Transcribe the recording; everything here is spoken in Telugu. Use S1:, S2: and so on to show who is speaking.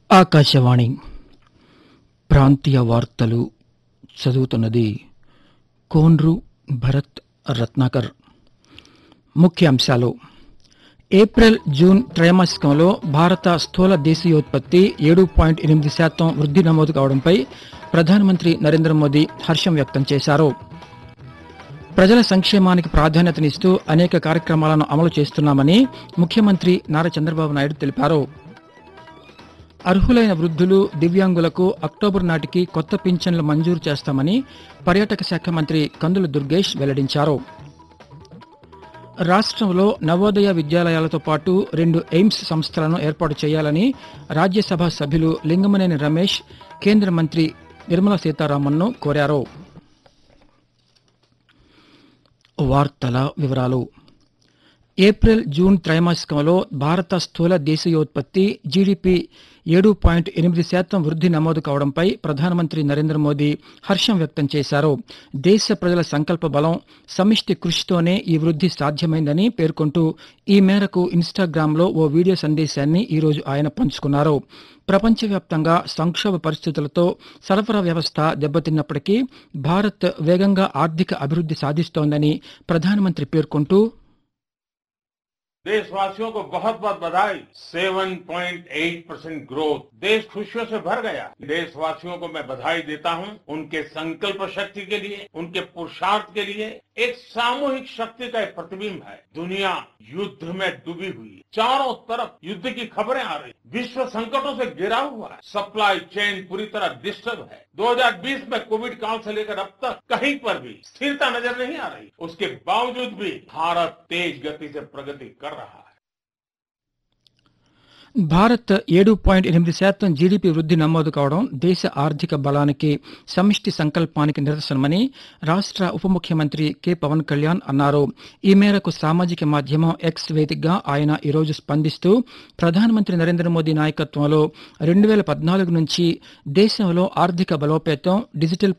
S1: ఆకాశవాణి ప్రాంతీయ వార్తలు చదువుతున్నది కోన్రు భరత్ రత్నాకర్ ముఖ్యాంశాలు ఏప్రిల్ జూన్ త్రైమాసికంలో భారత స్థూల దేశీయోత్పత్తి ఏడు పాయింట్ ఎనిమిది శాతం వృద్ధి నమోదు కావడంపై ప్రధానమంత్రి నరేంద్ర మోదీ హర్షం వ్యక్తం చేశారు ప్రజల సంక్షేమానికి ప్రాధాన్యతనిస్తూ అనేక కార్యక్రమాలను అమలు చేస్తున్నామని ముఖ్యమంత్రి నారా చంద్రబాబు నాయుడు తెలిపారు అర్హులైన వృద్ధులు దివ్యాంగులకు అక్టోబర్ నాటికి కొత్త పింఛన్లు మంజూరు చేస్తామని పర్యాటక శాఖ మంత్రి కందుల దుర్గేష్ వెల్లడించారు రాష్ట్రంలో నవోదయ విద్యాలయాలతో పాటు రెండు ఎయిమ్స్ సంస్థలను ఏర్పాటు చేయాలని రాజ్యసభ సభ్యులు లింగమనేని రమేష్ కేంద్ర మంత్రి నిర్మలా సీతారామన్ను కోరారు వార్తల వివరాలు ఏప్రిల్ జూన్ త్రైమాసికంలో భారత స్థూల దేశీయోత్పత్తి జీడీపీ ఏడు పాయింట్ ఎనిమిది శాతం వృద్ధి నమోదు కావడంపై ప్రధానమంత్రి నరేంద్ర మోదీ హర్షం వ్యక్తం చేశారు దేశ ప్రజల సంకల్ప బలం సమిష్టి కృషితోనే ఈ వృద్ధి సాధ్యమైందని పేర్కొంటూ ఈ మేరకు ఇన్స్టాగ్రామ్లో ఓ వీడియో సందేశాన్ని ఈ రోజు ఆయన పంచుకున్నారు ప్రపంచవ్యాప్తంగా సంక్షోభ పరిస్థితులతో సరఫరా వ్యవస్థ దెబ్బతిన్నప్పటికీ భారత్ వేగంగా ఆర్థిక అభివృద్ధి సాధిస్తోందని ప్రధానమంత్రి పేర్కొంటూ
S2: देशवासियों को बहुत बहुत बधाई 7.8 परसेंट ग्रोथ देश खुशियों से भर गया देशवासियों को मैं बधाई देता हूं उनके संकल्प शक्ति के लिए उनके पुरुषार्थ के लिए एक सामूहिक शक्ति का एक प्रतिबिंब है दुनिया युद्ध में डूबी हुई है चारों तरफ युद्ध की खबरें आ रही विश्व संकटों से घिरा हुआ है सप्लाई चेन पूरी तरह डिस्टर्ब है 2020 में कोविड काल से लेकर अब तक कहीं पर भी स्थिरता नजर नहीं आ रही उसके बावजूद भी भारत तेज गति से प्रगति कर रहा है
S1: భారత్ ఏడు పాయింట్ ఎనిమిది శాతం జీడీపీ వృద్ధి నమోదు కావడం దేశ ఆర్థిక బలానికి సమిష్టి సంకల్పానికి నిదర్శనమని రాష్ట్ర ఉప ముఖ్యమంత్రి కె పవన్ కళ్యాణ్ అన్నారు ఈ మేరకు సామాజిక మాధ్యమం ఎక్స్ వేదికగా ఆయన ఈరోజు స్పందిస్తూ ప్రధానమంత్రి నరేంద్ర మోదీ నాయకత్వంలో రెండు వేల పద్నాలుగు నుంచి దేశంలో ఆర్థిక బలోపేతం డిజిటల్